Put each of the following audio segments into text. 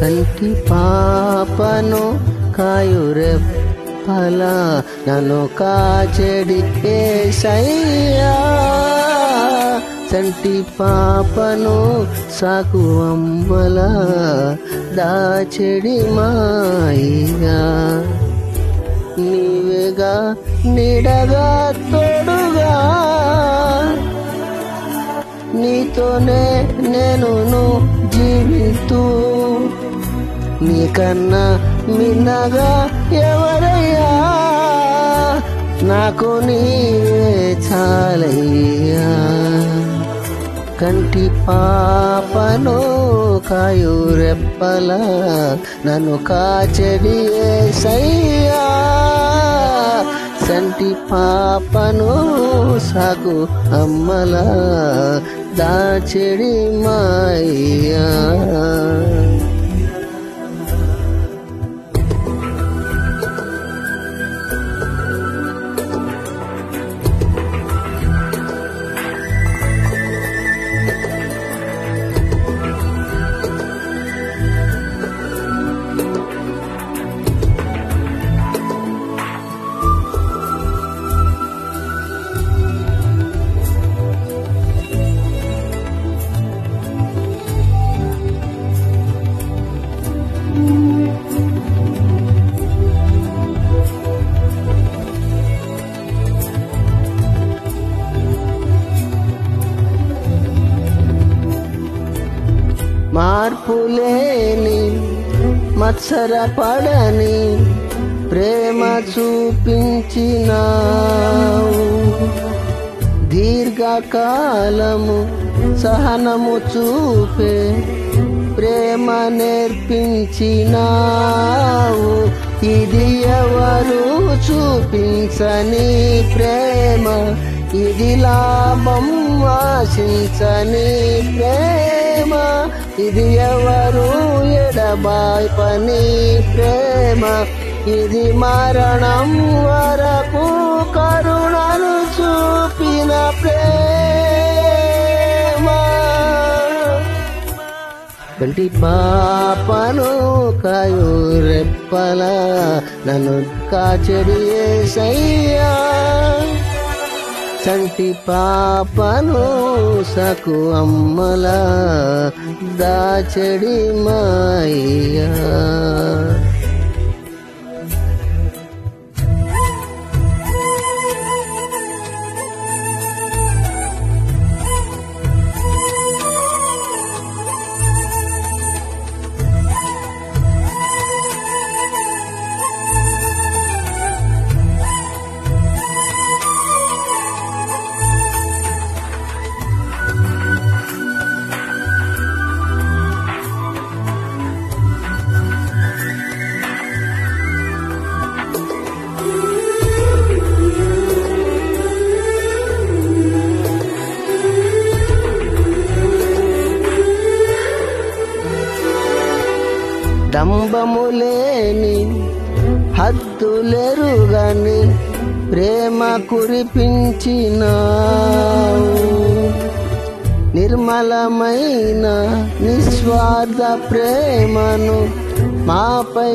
కంటి పాపను కాయురెప్పల నన్ను కాచెడి ఏసయ్యా చంటి పాపను సాకు అమ్మల దాచెడి మాయిగా నీవేగా నిడగా తోడుగా నీతోనే నేను జీవితూ నీకన్నా మిన్నగా ఎవరయ్యా నాకు నీవే చాలయ్యా కంటి పాపను కాయు రెప్పల నన్ను కాచెడి సయ్యా సంటి పాపను సాగు అమ్మల దాచెడి మాయ్యా మార్పులేని మత్సరపడని ప్రేమ చూపించినావు దీర్ఘకాలము సహనము చూపే ప్రేమ నేర్పించినావు ఇది ఎవరు చూపించని ప్రేమ ఇది లాభం ఆశించని ప్రేమ ఇది ఎవరు ఎడబాయ్ పని ప్రేమ ఇది మరణం వరకు కరుణను చూపిన ప్రేమ కంటి పాపను కాయు రెప్పల నన్ను కాచెడి సయ్యా చంటి పాపను సకు అమ్మల దాచెడి మాయ్యా డంబములేని హద్దులెరుగని ప్రేమ కురిపించినావు నిర్మలమైన నిస్వార్థ ప్రేమను మాపై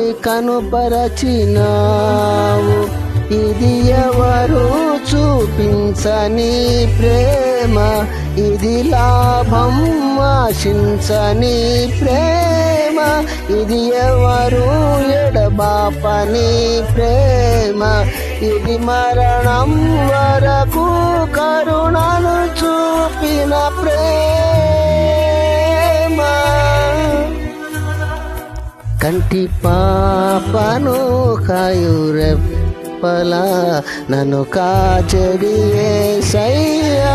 కనుపరచినావు ఇది ఎవరు చూపించని ప్రేమ ఇది లాభం ఆశించని ప్రేమ ఇది ఎవరు ఎడబాపని ప్రేమ ఇది మరణం వరకు కరుణను చూపిన ప్రేమ కంటి పాపను కాయురెప్పల నన్ను కాచెడి సయ్యా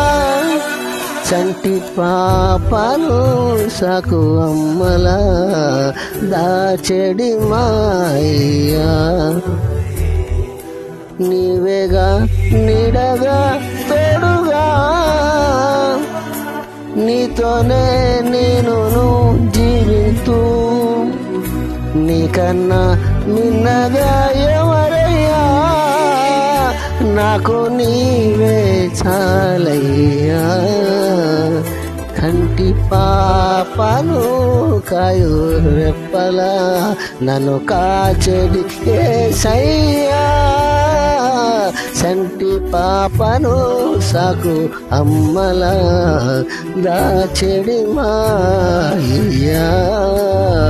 చంటి పాపను సాకు అమ్మల దాచెడి మాయ్యా నీవేగా నిడగా తోడుగా నీతోనే నేను జీవితూ నీకన్నా మిన్నగా ఎవరయ్యా నాకు నీవే చాలయ్యా కంటి పాపను కాయు రెప్పల నన్ను కాచెడి ఏసయ్యా సంటి పాపను సాకు అమ్మల దాచెడి మాయ్యా